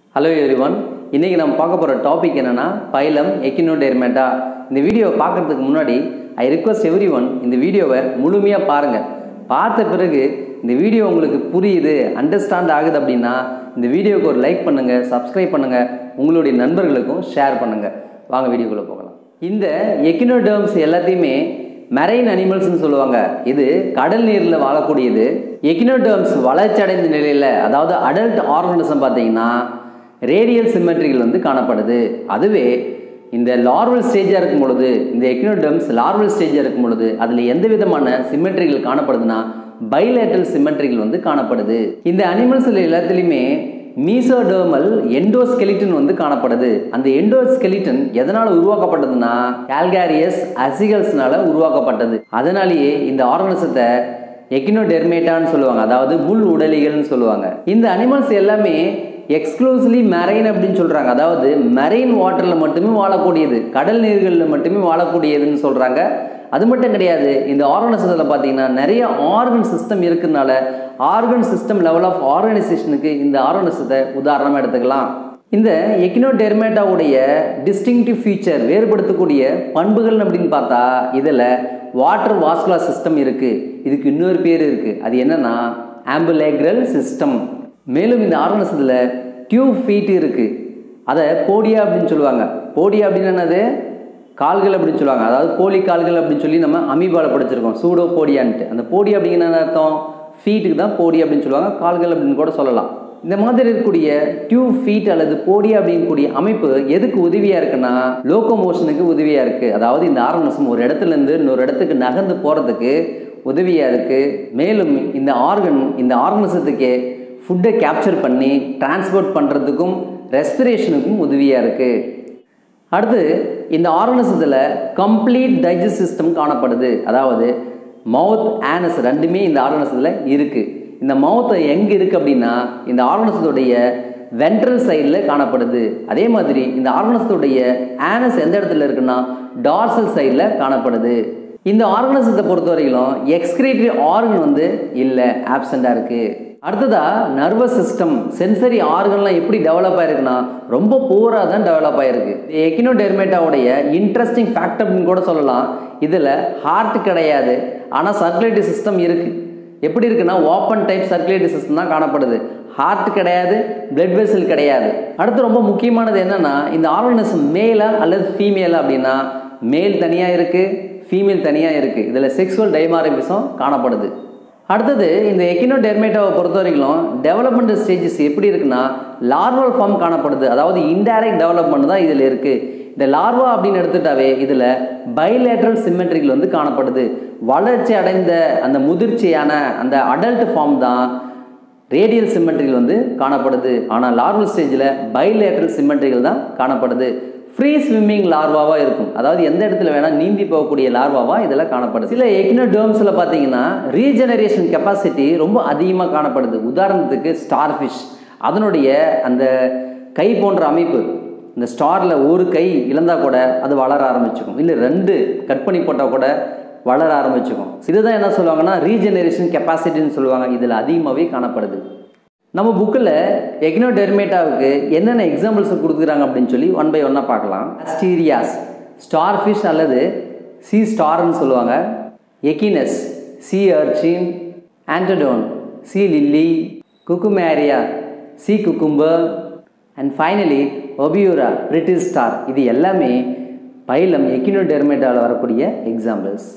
hello everyone இன்றைக்கி நம்ம பார்க்க போகிற டாபிக் என்னென்னா பைலம் எக்கினோடெர்மேட்டா இந்த வீடியோவை பார்க்குறதுக்கு முன்னாடி ஐ ரிக்வஸ்ட் எவ்ரி ஒன் இந்த வீடியோவை முழுமையாக பாருங்கள் பார்த்த பிறகு இந்த வீடியோ உங்களுக்கு புரியுது அண்டர்ஸ்டாண்ட் ஆகுது அப்படின்னா இந்த வீடியோவுக்கு ஒரு லைக் பண்ணுங்கள் சப்ஸ்கிரைப் பண்ணுங்கள் உங்களுடைய நண்பர்களுக்கும் ஷேர் பண்ணுங்கள் வாங்க வீடியோக்குள்ளே போகலாம் இந்த எக்கினோடர்ம்ஸ் எல்லாத்தையுமே மெரைன் அனிமல்ஸ்னு சொல்லுவாங்க இது கடல் நீரில் வாழக்கூடியது எக்கினோடர்ம்ஸ் வளர்ச்சி அடைந்த நிலையில் அதாவது அடல்ட் ஆர்கனிசம் பார்த்தீங்கன்னா ரேடியல் சிமெட்ரிகள் வந்து காணப்படுது அதுவே இந்த லார்வல் ஸ்டேஜாக இருக்கும் பொழுது இந்த எக்கினோடர்ம்ஸ் லார்வல் ஸ்டேஜாக இருக்கும் பொழுது அதில் எந்த விதமான சிமெட்ரிகள் காணப்படுதுன்னா பைலேட்டல் சிமெட்ரிகள் வந்து காணப்படுது இந்த அனிமல்ஸில் எல்லாத்துலேயுமே மீசோடர்மல் எண்டோஸ்கெலிட்டன் வந்து காணப்படுது அந்த எண்டோஸ்கெலிட்டன் எதனால் உருவாக்கப்பட்டதுன்னா கால்காரியஸ் அசிகல்ஸ்னால உருவாக்கப்பட்டது அதனாலேயே இந்த ஆர்கனிசத்தை எக்கினோடெர்மேட்டான்னு சொல்லுவாங்க அதாவது முள் உடலிகள்னு சொல்லுவாங்க இந்த அனிமல்ஸ் எல்லாமே எக்ஸ்க்ளூசிவ்லி மெரைன் அப்படின்னு சொல்கிறாங்க அதாவது மெரைன் வாட்டரில் மட்டுமே வாழக்கூடியது கடல் நீர்களில் மட்டுமே வாழக்கூடியதுன்னு சொல்கிறாங்க அது மட்டும் கிடையாது இந்த ஆர்கனைசேஷனில் பார்த்தீங்கன்னா நிறைய ஆர்கன் சிஸ்டம் இருக்கிறதுனால ஆர்கன் சிஸ்டம் லெவல் ஆஃப் ஆர்கனைசேஷனுக்கு இந்த ஆர்கனைசத்தை உதாரணமாக எடுத்துக்கலாம் இந்த எக்கினோடெர்மேட்டாவுடைய டிஸ்டிங்டிவ் ஃபீச்சர் வேறுபடுத்தக்கூடிய பண்புகள் அப்படின்னு பார்த்தா இதில் வாட்டர் வாஸ்குலர் சிஸ்டம் இருக்குது இதுக்கு இன்னொரு பேர் இருக்குது அது என்னென்னா ஆம்புலேக்ரல் சிஸ்டம் மேலும் இந்த ஆர்கனசத்தில் டியூப் ஃபீட் இருக்குது அதை போடியா அப்படின்னு சொல்லுவாங்க போடியா அப்படின்னு என்னது கால்கள் அப்படின்னு சொல்லுவாங்க அதாவது போலி கால்கள் அப்படின்னு சொல்லி நம்ம அமீபாவில் படிச்சிருக்கோம் சூடோ போடியான்ட்டு அந்த போடி அப்படிங்கிற அர்த்தம் ஃபீட்டுக்கு தான் போடி அப்படின்னு சொல்லுவாங்க கால்கள் அப்படின்னு கூட சொல்லலாம் இந்த மாதிரி இருக்கக்கூடிய டியூப் ஃபீட் அல்லது போடி அப்படிங்கக்கூடிய அமைப்பு எதுக்கு உதவியாக இருக்குன்னா லோக்கோ மோஷனுக்கு உதவியாக இருக்குது அதாவது இந்த ஆர்கனசம் ஒரு இடத்துலேருந்து இன்னொரு இடத்துக்கு நகர்ந்து போகிறதுக்கு உதவியாக இருக்குது மேலும் இந்த ஆர்கன் இந்த ஆர்கனசத்துக்கே ஃபுட்டை கேப்சர் பண்ணி டிரான்ஸ்போர்ட் பண்ணுறதுக்கும் ரெஸ்பிரேஷனுக்கும் உதவியாக இருக்குது அடுத்து இந்த ஆர்கனிசத்தில் கம்ப்ளீட் டைஜஸ்ட் சிஸ்டம் காணப்படுது அதாவது மவுத் ஆனஸ் ரெண்டுமே இந்த ஆர்கனிசத்தில் இருக்குது இந்த மவுத் எங்கே இருக்குது அப்படின்னா இந்த ஆர்கனிசத்துடைய வென்ட்ரல் சைடில் காணப்படுது அதே மாதிரி இந்த ஆர்கனிசத்துடைய ஆனஸ் எந்த இடத்துல இருக்குன்னா டார்சல் சைடில் காணப்படுது இந்த ஆர்கனிசத்தை பொறுத்த வரையிலும் எக்ஸ்கிரேட்டரி ஆர்கன் வந்து இல்லை ஆப்சண்டாக இருக்குது அடுத்ததா நர்வஸ் சிஸ்டம் சென்சரி ஆர்கன்லாம் எப்படி டெவலப் ஆயிருக்குன்னா ரொம்ப பூராக தான் டெவலப் ஆயிருக்கு எக்கினோடெர்மேட்டாவுடைய இன்ட்ரெஸ்டிங் ஃபேக்ட் அப்படின்னு கூட சொல்லலாம் இதில் ஹார்ட் கிடையாது ஆனால் சர்க்குலேட்டரி சிஸ்டம் இருக்குது எப்படி இருக்குன்னா ஓப்பன் டைப் சர்க்குலேட்டரி சிஸ்டம் தான் காணப்படுது ஹார்ட் கிடையாது பிளட் வெசல் கிடையாது அடுத்து ரொம்ப முக்கியமானது என்னென்னா இந்த ஆர்கனிசம் மேலா அல்லது ஃபீமேலா அப்படின்னா மேல் தனியாக இருக்குது ஃபீமேல் தனியாக இருக்குது இதில் செக்ஸுவல் டைமாரிபிசம் காணப்படுது அடுத்தது இந்த எக்கினோடெர்மேட்டாவை பொறுத்த வரைக்கும் டெவலப்மெண்ட் ஸ்டேஜஸ் எப்படி இருக்குன்னா லார்வல் ஃபார்ம் காணப்படுது அதாவது இன்டைரக்ட் டெவலப்மெண்ட் தான் இதில் இருக்குது இந்த லார்வா அப்படின்னு எடுத்துட்டாவே இதில் பைலேட்ரல் சிமெட்ரிகள் வந்து காணப்படுது வளர்ச்சி அடைந்த அந்த முதிர்ச்சியான அந்த அடல்ட் ஃபார்ம் தான் ரேடியல் சிமெட்ரிகள் வந்து காணப்படுது ஆனால் லார்வல் ஸ்டேஜில் பைலேட்ரல் சிமெட்ரிகள் தான் காணப்படுது ஃப்ரீ ஸ்விம்மிங் லார்வாவாக இருக்கும் அதாவது எந்த இடத்துல வேணால் நீந்தி போகக்கூடிய லார்வாவாக இதில் காணப்படுது சில எக்னோடேர்ம்ஸில் பார்த்தீங்கன்னா ரீஜெனரேஷன் கெப்பாசிட்டி ரொம்ப அதிகமாக காணப்படுது உதாரணத்துக்கு ஸ்டார் ஃபிஷ் அதனுடைய அந்த கை போன்ற அமைப்பு இந்த ஸ்டாரில் ஒரு கை இழந்தால் கூட அது வளர ஆரம்பிச்சுக்கும் இல்லை ரெண்டு கட் பண்ணி போட்டால் கூட வளர ஆரம்பிச்சுக்கும் இதுதான் என்ன சொல்லுவாங்கன்னா ரீஜெனரேஷன் கெப்பாசிட்டின்னு சொல்லுவாங்க இதில் அதிகமாகவே காணப்படுது நம்ம புக்கில் எக்னோடெர்மேட்டாவுக்கு என்னென்ன எக்ஸாம்பிள்ஸ் கொடுக்குறாங்க அப்படின்னு சொல்லி ஒன் பை ஒன்னாக பார்க்கலாம் அஸ்டீரியாஸ் ஸ்டார் ஃபிஷ் அல்லது சி ஸ்டார்னு சொல்லுவாங்க Echinus sea urchin Antedon sea lily Cucumaria sea cucumber and finally Ophiura British star இது எல்லாமே பைலம் எக்கினோடெர்மேட்டாவில் வரக்கூடிய எக்ஸாம்பிள்ஸ்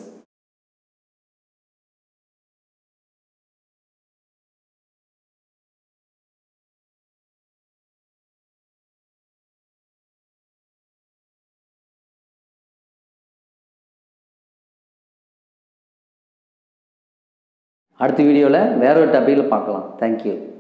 அடுத்த வீடியோவில் வேற ஒரு டாப்பிக்கில் பார்க்கலாம் தேங்க்யூ